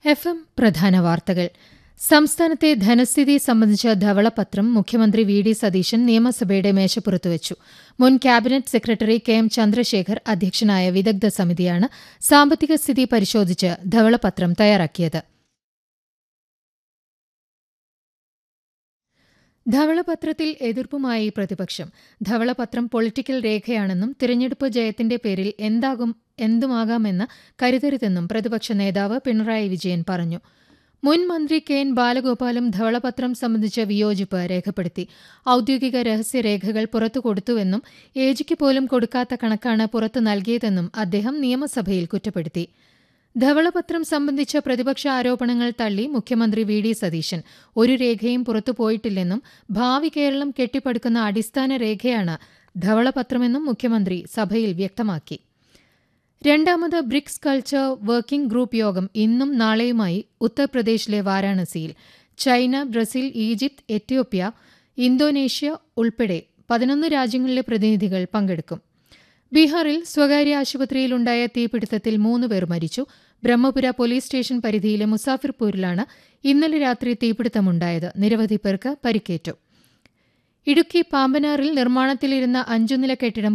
F M പ്രധാന വാർത്തകൾ സംസ്ഥാനത്തെ ധനസ്ഥിതി സംബന്ധിച്ച ധവളപത്രം മുഖ്യമന്ത്രി വി ഡി സതീശൻ നിയമസഭയുടെ മേശപ്പുറത്ത് വെച്ചു മുൻ cabinet secretary K M Chandrashekhar അധ്യക്ഷനായ വിദഗ്ധ സമിതിയാണ് സാമ്പത്തിക സ്ഥിതി പരിശോധിച്ച് ധവളപത്രം തയ്യാറാക്കിയത് ധവളപത്രത്തിൽ എതിർപ്പുമായി പ്രതിപക്ഷം ധവളപത്രം പൊളിറ്റിക്കൽ രേഖയാണെന്നും തിരഞ്ഞെടുപ്പ് ജയത്തിന്റെ പേരിൽ എന്താകും എന്തുമാകാമെന്ന് കരുതരുതെന്നും പ്രതിപക്ഷ നേതാവ് പിണറായി വിജയൻ പറഞ്ഞു മുൻ മന്ത്രി കെ എൻ ബാലഗോപാലും ധവളപത്രം സംബന്ധിച്ച വിയോജിപ്പ് രേഖപ്പെടുത്തി ഔദ്യോഗിക രഹസ്യരേഖകൾ പുറത്തു കൊടുത്തുവെന്നും ഏജിക്ക് പോലും കൊടുക്കാത്ത കണക്കാണ് പുറത്തു നൽകിയതെന്നും അദ്ദേഹം നിയമസഭയിൽ കുറ്റപ്പെടുത്തി ധവളപത്രം സംബന്ധിച്ച പ്രതിപക്ഷ ആരോപണങ്ങൾ തള്ളി മുഖ്യമന്ത്രി വി ഡി സതീശൻ ഒരു രേഖയും പുറത്തുപോയിട്ടില്ലെന്നും ഭാവി കേരളം കെട്ടിപ്പടുക്കുന്ന അടിസ്ഥാന രേഖയാണ് ധവളപത്രമെന്നും മുഖ്യമന്ത്രി സഭയിൽ വ്യക്തമാക്കി രണ്ടാമത് ബ്രിക്സ് കൾച്ചർ വർക്കിംഗ് ഗ്രൂപ്പ് യോഗം ഇന്നും നാളെയുമായി ഉത്തർപ്രദേശിലെ വാരാണസിയിൽ China Brazil Egypt Ethiopia Indonesia ഉൾപ്പെടെ പതിനൊന്ന് രാജ്യങ്ങളിലെ പ്രതിനിധികൾ പങ്കെടുക്കും ബീഹാറിൽ സ്വകാര്യ ആശുപത്രിയിലുണ്ടായ തീപിടുത്തത്തിൽ മൂന്ന് പേർ മരിച്ചു ബ്രഹ്മപുര പോലീസ് സ്റ്റേഷൻ പരിധിയിലെ മുസാഫിർപൂരിലാണ് ഇന്നലെ രാത്രി തീപിടുത്തമുണ്ടായത് നിരവധി പേർക്ക് പരിക്കേറ്റു ഇടുക്കി പാമ്പനാറിൽ നിർമ്മാണത്തിലിരുന്ന അഞ്ചുനില കെട്ടിടം